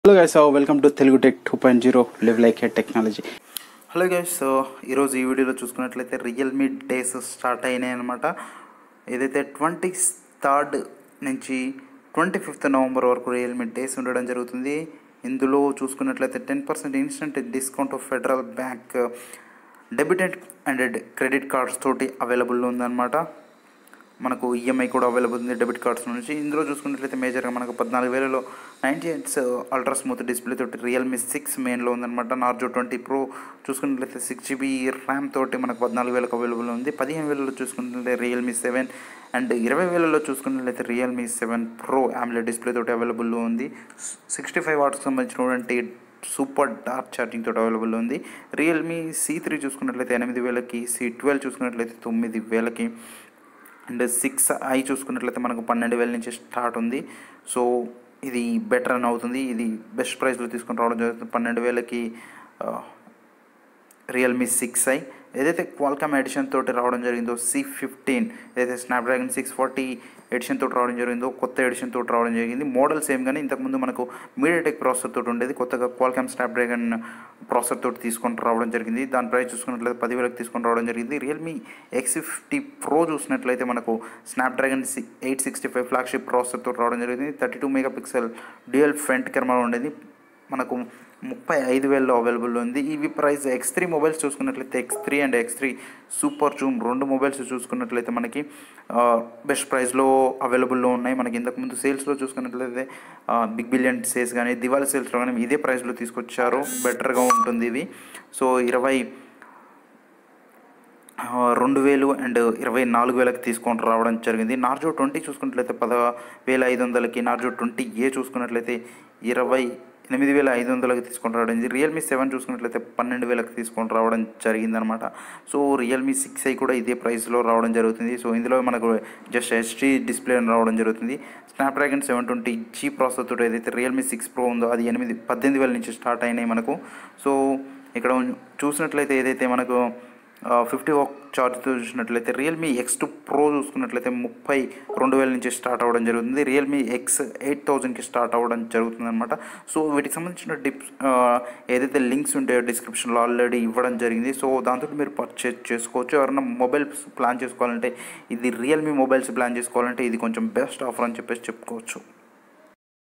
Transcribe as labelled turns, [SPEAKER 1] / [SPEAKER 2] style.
[SPEAKER 1] hello guys welcome to Telugu tech two point zero live like head technology
[SPEAKER 2] hello guys so ఈరోజు ఈ వీడియోలో చూసుకున్నట్లయితే Realme days start అయినాయి అనమాట ఏదైతే ట్వంటీ థర్డ్ నుంచి ట్వంటీ ఫిఫ్త్ నవంబర్ వరకు రియల్మీ డేస్ ఉండడం జరుగుతుంది ఇందులో చూసుకున్నట్లయితే ten percent instant discount off Federal bank debit and credit cards తోటి అవైలబుల్ ఉందన్నమాట మనకు ఈఎంఐ కూడా అవైలబుల్ ఉంది డెబిట్ కార్డ్స్ నుంచి ఇందులో చూసుకున్నట్లయితే మేజర్గా మనకు పద్నాలుగు వేలలో ninety eights ultra smooth display తోటి రియల్మీ సిక్స్ మెయిన్లో ఉందన్నమాట నార్జో ట్వంటీ ప్రో చూసుకున్నట్లయితే సిక్స్ జీబీ ర్యామ్ తోటి మనకు పద్నాలుగు వేలకు అవైలబుల్ ఉంది పదిహేను వేలలో చూసుకున్నట్లయితే రియల్మీ సెవెన్ అండ్ ఇరవై వేలలో చూసుకున్నట్లయితే Realme seven pro AMOLED display తోటి అవైలబుల్ ఉంది సిక్స్టీ ఫైవ్ వాట్స్కి సంబంధించినటువంటి సూపర్ డార్క్ ఛార్జింగ్ తోటి అవైలబుల్ ఉంది రియల్మీ సి త్రీ చూసుకున్నట్లయితే ఎనిమిది వేలకి సి ట్వెల్వ్ చూసుకున్నట్లయితే తొమ్మిది వేలకి అండ్ సిక్స్ ఐ చూసుకున్నట్లయితే మనకు పన్నెండు వేల నుంచి స్టార్ట్ ఉంది సో ఇది బెటర్ అని అవుతుంది ఇది బెస్ట్ ప్రైస్లో తీసుకొని రావడం జరుగుతుంది పన్నెండు వేలకి రియల్మీ సిక్స్ ఐ ఏదైతే క్వాల్కామ్ ఎడిషన్ తోటి రావడం జరిగిందో సి ఫిఫ్టీన్ ఏదైతే స్నాప్డ్రాగన్ సిక్స్ ఫార్టీ ఎడిషన్ తోటి రావడం జరిగిందో కొత్త ఎడిషన్ తోటి రావడం జరిగింది మోడల్ సేమ్ కానీ ఇంతకుముందు మనకు మీడియాటెక్ ప్రాసెసర్ తోటి ఉండేది కొత్తగా క్వాల్కామ్ స్నాప్డ్రాగన్ ప్రాసెసర్ తోటి తీసుకొని రావడం జరిగింది దాని ప్రైస్ చూసుకున్నట్లయితే పదివేలకు తీసుకొని రావడం జరిగింది రియల్మీ ఎక్స్ ఫిఫ్టీ ప్రో చూసినట్లయితే మనకు Snapdragon C eight sixty five flagship processor తోటి రావడం జరిగింది thirty two mega pixel dual front camera ఉండేది మనకు ముప్పై ఐదు వేలలో అవైలబుల్ ఉంది ఇవి ప్రైస్ ఎక్స్ త్రీ మొబైల్స్ చూసుకున్నట్లయితే X three and X three super zoom రెండు మొబైల్స్ చూసుకున్నట్లయితే మనకి బెస్ట్ ప్రైస్లో అవైలబుల్లో ఉన్నాయి మనకి ఇంతకుముందు సేల్స్లో చూసుకున్నట్లయితే బిగ్ బిలియన్ సేల్స్ కానీ దివాళీ సేల్స్లో కానీ ఇదే ప్రైస్లో తీసుకొచ్చారు బెటర్గా ఉంటుంది ఇవి సో ఇరవై రెండు వేలు అండ్ ఇరవై నాలుగు వేలకు తీసుకొని రావడం జరిగింది నార్జో ట్వంటీ చూసుకున్నట్లయితే పద వేల ఐదు వందలకి నార్జో ట్వంటీ ఏ చూసుకున్నట్లయితే ఇరవై ఎనిమిది వేల ఐదు వందలకి తీసుకొని రావడం జరిగింది రియల్మీ సెవెన్ చూసుకున్నట్లయితే పన్నెండు వేలకు తీసుకొని రావడం జరిగిందనమాట సో రియల్మీ సిక్స్ ఐ కూడా ఇదే ప్రైస్లో రావడం జరుగుతుంది సో ఇందులో మనకు జస్ట్ హెచ్డి డిస్ప్లే రావడం జరుగుతుంది Snapdragon seven twenty G processor తోటి ఏదైతే రియల్మీ సిక్స్ ప్రో ఉందో అది ఎనిమిది పద్దెనిమిది వేల నుంచి స్టార్ట్ అయినాయి మనకు సో ఇక్కడ చూసినట్లయితే ఏదైతే మనకు ఫిఫ్టీ వాక్ ఛార్జ్తో చూసినట్లయితే రియల్మీ ఎక్స్ టూ ప్రో చూసుకున్నట్లయితే ముప్పై రెండు వేల నుంచి స్టార్ట్ అవ్వడం జరుగుతుంది రియల్మీ ఎక్స్ ఎయిట్ థౌజండ్కి స్టార్ట్ అవ్వడం జరుగుతుంది అనమాట సో వీటికి సంబంధించిన డిప్స్ ఏదైతే లింక్స్ ఉంటాయో డిస్క్రిప్షన్లో ఆల్రెడీ ఇవ్వడం జరిగింది సో దాంతో మీరు పర్చేజ్ చేసుకోవచ్చు ఎవరైనా మొబైల్స్ ప్లాన్ చేసుకోవాలంటే ఇది రియల్మీ మొబైల్స్ ప్లాన్ చేసుకోవాలంటే ఇది కొంచెం బెస్ట్ ఆఫర్ అని చెప్పేసి చెప్పుకోవచ్చు